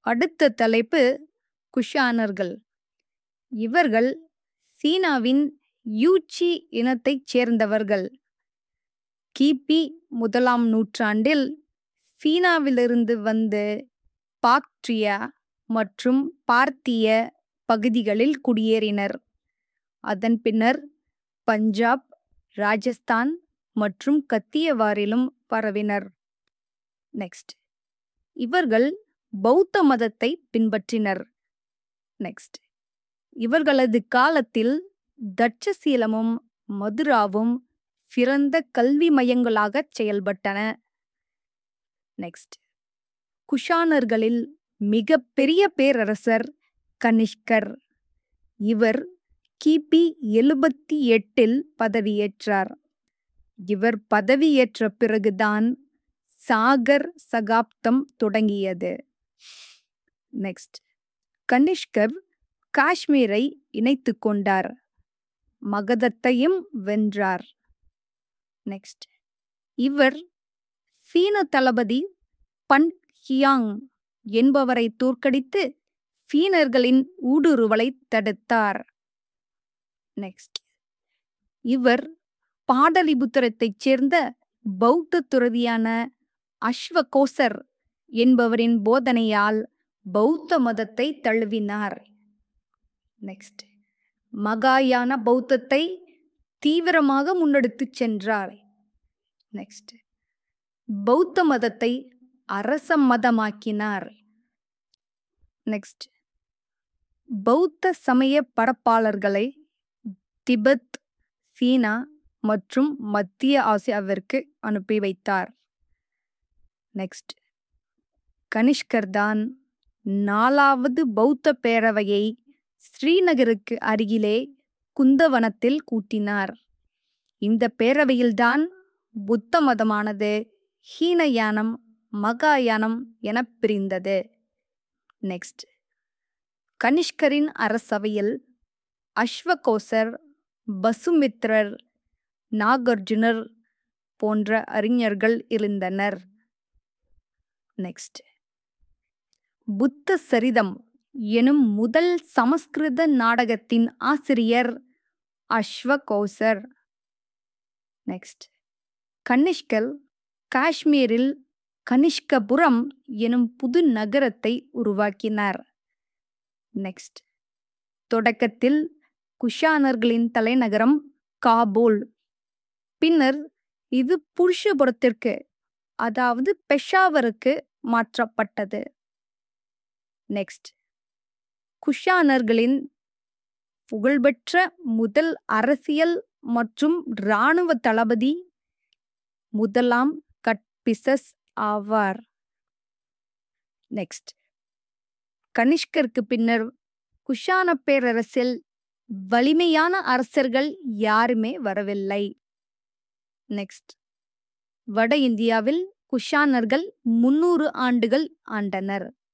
அடுத்த தலைப்பு குஷானர்கள் இவர்கள் சீனாவின் யூச்சி இனத்தைச் சேர்ந்தவர்கள் கிபி முதலாம் நூற்றாண்டில் சீனாவிலிருந்து வந்து பாக்ட்ரியா மற்றும் பார்த்திய பகுதிகளில் குடியேறினர் அதன் பின்னர் பஞ்சாப் ராஜஸ்தான் மற்றும் கத்தியவாரிலும் பரவினர் நெக்ஸ்ட் இவர்கள் பௌத்த மதத்தை பின்பற்றினர் நெக்ஸ்ட் இவர்களது காலத்தில் தட்சசீலமும் மதுராவும் சிறந்த கல்வி மையங்களாக செயல்பட்டன நெக்ஸ்ட் குஷானர்களில் மிக பெரிய பேரரசர் கனிஷ்கர் இவர் கிபி எழுபத்தி எட்டில் பதவியேற்றார் இவர் பதவியேற்ற பிறகுதான் சாகர் சகாப்தம் தொடங்கியது நெக்ஸ்ட் கனிஷ்கர் காஷ்மீரை இணைத்து கொண்டார் மகதத்தையும் வென்றார் நெக்ஸ்ட் இவர் சீன தளபதி பன் ஹியாங் என்பவரை தோற்கடித்து சீனர்களின் ஊடுருவலை தடுத்தார் நெக்ஸ்ட் இவர் பாடலிபுத்திரத்தைச் சேர்ந்த பௌத்த துறவியான அஸ்வகோசர் என்பவரின் போதனையால் பௌத்த மதத்தை தழுவினார் நெக்ஸ்ட் மகாயான பௌத்தத்தை தீவிரமாக முன்னெடுத்துச் சென்றார் நெக்ஸ்ட் பௌத்த மதத்தை அரச மதமாக்கினார் நெக்ஸ்ட் பௌத்த சமய பரப்பாளர்களை திபெத் சீனா மற்றும் மத்திய ஆசியாவிற்கு அனுப்பி வைத்தார் நெக்ஸ்ட் கனிஷ்கர் தான் நாலாவது பௌத்த பேரவையை ஸ்ரீநகருக்கு அருகிலே குந்தவனத்தில் கூட்டினார் இந்த பேரவையில்தான் புத்த மதமானது ஹீனயானம் மகாயானம் என பிரிந்தது நெக்ஸ்ட் கனிஷ்கரின் அரசவையில் அஸ்வகோசர் பசுமித்ரர் நாகார்ஜுனர் போன்ற அறிஞர்கள் இருந்தனர் நெக்ஸ்ட் புத்த சரிதம் எனும் முதல் சமஸ்கிருத நாடகத்தின் ஆசிரியர் அஸ்வகோசர் நெக்ஸ்ட் கனிஷ்கர் காஷ்மீரில் கனிஷ்கபுரம் எனும் புது நகரத்தை உருவாக்கினார் நெக்ஸ்ட் தொடக்கத்தில் குஷானர்களின் தலைநகரம் காபூல் பின்னர் இது புருஷபுரத்திற்கு அதாவது பெஷாவருக்கு மாற்றப்பட்டது நெக்ஸ்ட் குஷானர்களின் புகழ்பெற்ற முதல் அரசியல் மற்றும் இராணுவ தளபதி முதலாம் கட்பிசஸ் ஆவார் நெக்ஸ்ட் கனிஷ்கருக்கு பின்னர் குஷான பேரரசில் வலிமையான அரசர்கள் யாருமே வரவில்லை நெக்ஸ்ட் வட இந்தியாவில் குஷானர்கள் முன்னூறு ஆண்டுகள் ஆண்டனர்